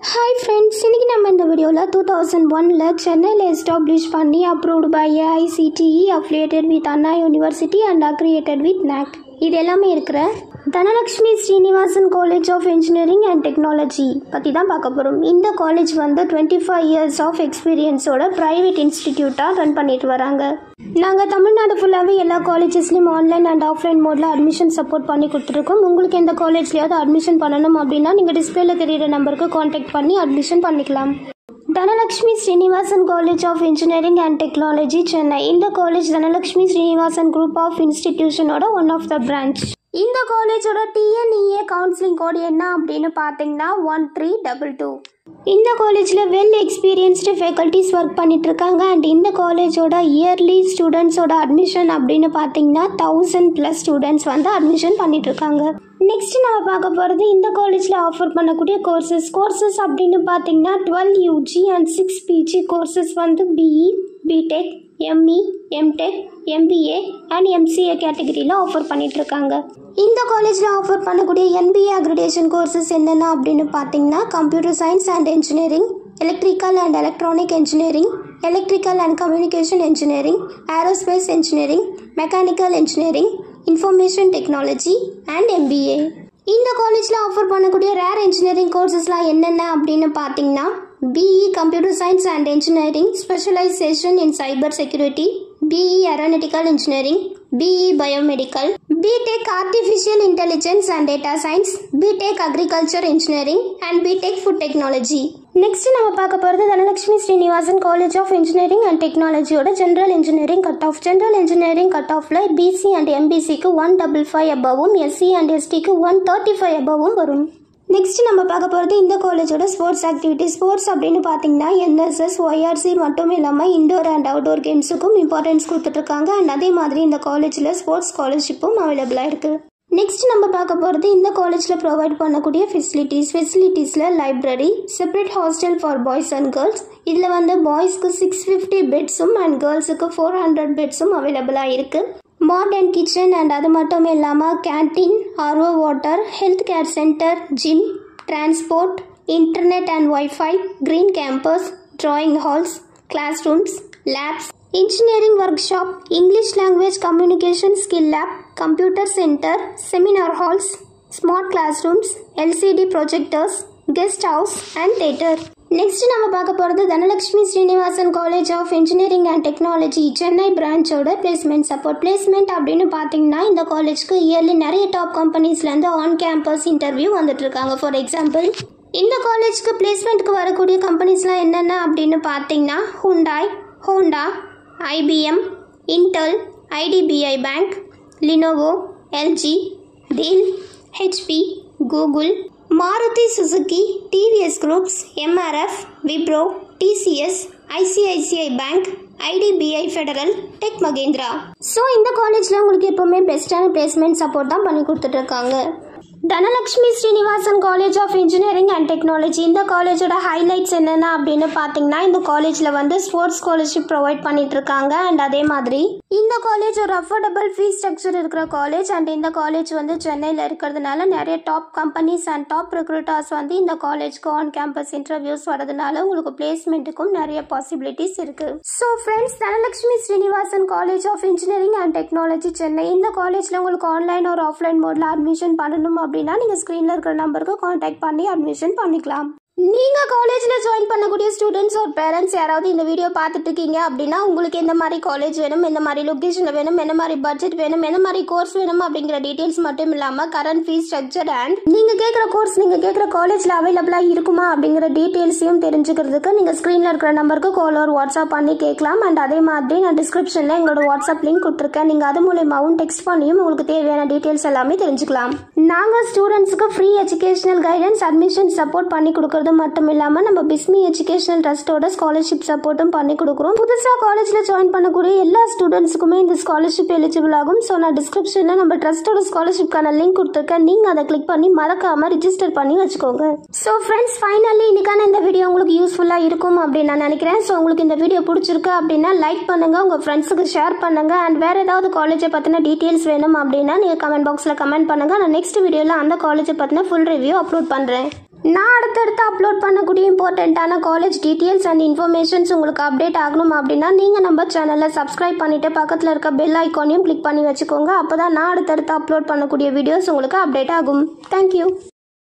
hi friends இன்றைக்கி நம்ம இந்த வீடியோவில் டூ தௌசண்ட் ஒனில் சென்னையில் எஸ்டாப்ளிஷ் பண்ணி approved by AICTE affiliated with Anna university and accredited with NAC இது எல்லாமே இருக்கிற Dhanalakshmi Srinivasan college of engineering and technology பற்றி தான் பார்க்க போகிறோம் இந்த காலேஜ் வந்து டுவெண்ட்டி ஃபைவ் இயர்ஸ் ஆஃப் எக்ஸ்பீரியன்ஸோட ப்ரைவேட் இன்ஸ்டிடியூட்டாக ரன் பண்ணிட்டு வராங்க நாங்கள் தமிழ்நாடு ஃபுல்லாகவே எல்லா காலேஜஸ்லையும் ஆன்லைன் அண்ட் ஆஃப்லைன் மோடில் அட்மிஷன் சப்போர்ட் பண்ணி கொடுத்துருக்கோம் உங்களுக்கு எந்த காலேஜ்லையாவது அட்மிஷன் பண்ணணும் அப்படின்னா நீங்கள் டிஸ்பிளேல தெரியிற நம்பருக்கு காண்டாக்ட் பண்ணி அட்மிஷன் பண்ணிக்கலாம் Dhanalakshmi Srinivasan college of engineering and technology Chennai இந்த college Dhanalakshmi Srinivasan group of இன்ஸ்டிடியூஷனோட ஒன் ஆஃப் த பிரான்ச் இந்த காலேஜோட டிஎன்இஏ கவுன்சிலிங் கோட் என்ன அப்படின்னு பார்த்தீங்கன்னா ஒன் த்ரீ டபுள் டூ இந்த காலேஜில் வெல் எக்ஸ்பீரியன்ஸ்டு ஃபேக்கல்ட்டிஸ் ஒர்க் பண்ணிட்டு இருக்காங்க அண்ட் இந்த காலேஜோட இயர்லி ஸ்டூடெண்ட்ஸோட அட்மிஷன் அப்படின்னு பார்த்தீங்கன்னா தௌசண்ட் ப்ளஸ் ஸ்டூடெண்ட்ஸ் வந்து அட்மிஷன் பண்ணிட்டு இருக்காங்க நெக்ஸ்ட் நம்ம பார்க்க போகிறது இந்த காலேஜில் ஆஃபர் பண்ணக்கூடிய கோர்சஸ் கோர்சஸ் அப்படின்னு பார்த்தீங்கன்னா twelve UG and six PG courses வந்து BE BTech ME MTech MBA and MCA கேட்டகரியில் ஆஃபர் பண்ணிட்டு இருக்காங்க இந்த காலேஜில் ஆஃபர் பண்ணக்கூடிய என்பிஏ அக்ரிடேஷன் கோர்சஸ் என்னென்ன அப்படின்னு பார்த்தீங்கன்னா computer science and engineering electrical and electronic engineering electrical and communication engineering aerospace engineering mechanical engineering information technology and MBA இந்த காலேஜில் ஆஃபர் பண்ணக்கூடிய ரேர் இன்ஜினியரிங் கோர்சஸ்லாம் என்னென்ன அப்படின்னு பார்த்தீங்கன்னா BE computer science and engineering specialization in cyber security BE aeronautical engineering BE biomedical BTech artificial intelligence and data science BTech agriculture engineering and BTech food technology next நம்ம பார்க்க போகிறது Dhanalakshmi Srinivasan college of engineering and டெக்னாலஜியோட general engineering cut off general engineering cut ஆஃபில் BC and எம்பிசிக்கு one double five அபவும் SC and எஸ்டிக்கு one thirty five அபவும் வரும் நெக்ஸ்ட் நம்ம பார்க்க போகிறது இந்த காலேஜோட ஸ்போர்ட்ஸ் ஆக்டிவிட்டி ஸ்போர்ட்ஸ் அப்படின்னு பார்த்தீங்கன்னா என்எஸ்எஸ் ஒய்ஆர்சி மட்டும் இல்லாமல் இண்டோர் அண்ட் அவுட்டோர் கேம்ஸுக்கும் இம்பார்ட்டன்ஸ் கொடுத்துட்ருக்காங்க அண்ட் அதே மாதிரி இந்த காலேஜில் ஸ்போர்ட்ஸ் ஸ்காலர்ஷிப்பும் அவைலபிளாக இருக்குது நெக்ஸ்ட் நம்ம பார்க்க போகிறது இந்த காலேஜில் ப்ரொவைட் பண்ணக்கூடிய ஃபெசிலிட்டிஸ் ஃபெசிலிட்டிஸில் library separate hostel for boys and girls இதில் வந்து பாய்ஸ்க்கு சிக்ஸ் ஃபிஃப்டி பெட்ஸும் அண்ட் கேர்ள்ஸுக்கு ஃபோர் ஹண்ட்ரட் பெட்ஸும் அவைலபிளாக இருக்குது மாடர்ன் கிச்சன் அண்ட் அது மட்டும் இல்லாமல் canteen RO water health care centre gym transport internet and wifi green campus drawing halls classroom labs engineering workshop English language communication skill lab computer centre seminar halls smart classroom LCD projectors guest house and theatre next நம்ம பார்க்க போகிறது Dhanalakshmi Srinivasan college of engineering and technology Chennai பிரான்ச்சோட placement support placement அப்படின்னு பார்த்தீங்கன்னா இந்த காலேஜ்க்கு early நிறைய top கம்பெனிஸ்லேருந்து ஆன் கேம்பஸ் இன்டர்வியூ வந்துட்டு இருக்காங்க ஃபார் எக்ஸாம்பிள் இந்த காலேஜ்க்கு பிளேஸ்மெண்ட்க்கு வரக்கூடிய கம்பெனிஸ்லாம் என்னென்ன அப்படின்னு பார்த்தீங்கன்னா Hyundai Honda IBM Intel IDBI bank Lenovo LG Dell HP Google Maruti Suzuki TVS groups MRF Wipro TCS ICICI bank IDBI federal tech Mahindra so இந்த காலேஜில் உங்களுக்கு எப்போவுமே பெஸ்ட்டான பிளேஸ்மெண்ட் சப்போர்ட் தான் பண்ணி கொடுத்துட்ருக்காங்க Dhanalakshmi Srinivasan college of engineering and technology இந்த காலேஜோட ஹைலைட்ஸ் என்னென்ன அப்படின்னு பார்த்தீங்கன்னா இந்த காலேஜில் வந்து ஸ்போர்ட்ஸ் ஸ்காலர்ஷிப் ப்ரொவைட் பண்ணிட்டு இருக்காங்க அண்ட் அதே மாதிரி இந்த காலேஜ் ஒரு அஃபோர்டபுள் ஃபீஸ் ஸ்ட்ரக்சர் இருக்கிற காலேஜ் அண்ட் இந்த காலேஜ் வந்து சென்னையில் இருக்கிறதுனால நிறைய top companies and top recruiters வந்து இந்த காலேஜ்க்கு ஆன் கேம்பஸ் இன்டர்வியூஸ் வரதுனால உங்களுக்கு பிளேஸ்மெண்ட்டுக்கும் நிறைய பாசிபிலிட்டிஸ் இருக்கு so friends Dhanalakshmi Srinivasan college of engineering and technology Chennai இந்த காலேஜில் உங்களுக்கு ஆன்லைன் ஒரு ஆஃப்லைன் மோடில் அட்மிஷன் பண்ணணும் அப்படின்னா நீங்கள் ஸ்க்ரீனில் இருக்கிற நம்பருக்கு காண்டாக்ட் பண்ணி அட்மிஷன் பண்ணிக்கலாம் நீங்கள் காலேஜில் ஜாயின் பண்ணக்கூடிய ஸ்டூடெண்ட்ஸ் ஒரு பேரண்ட்ஸ் யாராவது இந்த வீடியோ பார்த்துட்டு இருக்கீங்க அப்படின்னா உங்களுக்கு எந்த மாதிரி காலேஜ் வேணும் எந்த மாதிரி லொக்கேஷனில் வேணும் என்ன மாதிரி பட்ஜெட் வேணும் என்ன மாதிரி கோர்ஸ் வேணும் அப்படிங்கிற டீட்டெயில்ஸ் மட்டும் இல்லாமல் கரண்ட் ஃபீஸ் ஸ்ட்ரக்சர் அண்ட் நீங்கள் கேட்குற கோர்ஸ் நீங்கள் கேட்குற காலேஜில் அவைலபிளாக இருக்குமா அப்படிங்கிற டீட்டெயில்ஸையும் தெரிஞ்சுக்கிறதுக்கு நீங்கள் ஸ்க்ரீனில் இருக்கிற நம்பருக்கு கால் ஒரு வாட்ஸ்அப் பண்ணி கேட்கலாம் அண்ட் அதே மாதிரி நான் டிஸ்கிரிப்ஷனில் எங்களோட வாட்ஸ்அப் லிங்க் கொடுத்துருக்கேன் நீங்கள் அது மூலியமாகவும் டெக்ஸ்ட் பண்ணியும் உங்களுக்கு தேவையான டீட்டெயில்ஸ் எல்லாமே தெரிஞ்சுக்கலாம் நாங்கள் ஸ்டூடெண்ட்ஸுக்கு free educational guidance admission support பண்ணி கொடுக்குறது மட்டும் இல்லாமல் நம்ம பிஸ்மி எஜுகேஷனல் ட்ரஸ்ட்டோட ஸ்காலர்ஷிப் சப்போர்ட்டும் பண்ணி கொடுக்குறோம் புதுசாக காலேஜில் ஜாயின் பண்ணக்கூடிய எல்லா ஸ்டூடெண்ட்ஸுக்குமே இந்த ஸ்காலர்ஷிப் எலிஜிபிள் ஆகும் ஸோ நான் டிஸ்கிரிப்ஷனில் நம்ம ட்ரஸ்ட்டோட ஸ்காலர்ஷிப்க்கான லிங்க் கொடுத்துருக்கேன் நீங்கள் அதை கிளிக் பண்ணி மறக்காமல் ரிஜிஸ்டர் பண்ணி வச்சுக்கோங்க ஸோ ஃப்ரெண்ட்ஸ் ஃபைனலி இன்னைக்கான இந்த வீடியோ உங்களுக்கு யூஸ்ஃபுல்லாக இருக்கும் அப்படின்னு நான் நினைக்கிறேன் ஸோ உங்களுக்கு இந்த வீடியோ பிடிச்சிருக்கு அப்படின்னா லைக் பண்ணுங்கள் உங்கள் ஃப்ரெண்ட்ஸுக்கு ஷேர் பண்ணுங்கள் அண்ட் வேறு ஏதாவது காலேஜை பற்றின டீட்டெயில்ஸ் வேணும் அப்படின்னா நீங்கள் கமெண்ட் பாக்ஸில் கமெண்ட் பண்ணுங்கள் நான் நெக்ஸ்ட் வீடியோவில் அந்த காலேஜை பற்றின ஃபுல் ரிவ்யூ அப்லோட் பண்ணுறேன் நான் அடுத்தடுத்து அப்லோட் பண்ணக்கூடிய இம்பார்ட்டண்ட்டான காலேஜ் டீட்டெயில்ஸ் அண்ட் இன்ஃபர்மேஷன்ஸ் உங்களுக்கு அப்டேட் ஆகணும் அப்படின்னா நீங்கள் நம்ம சேனலை சப்ஸ்கிரைப் பண்ணிவிட்டு பக்கத்தில் இருக்க பெல் ஐக்கானையும் கிளிக் பண்ணி வச்சுக்கோங்க அப்போ தான் நான் அடுத்தடுத்து அப்லோட் பண்ணக்கூடிய வீடியோஸ் உங்களுக்கு அப்டேட் ஆகும் தேங்க்யூ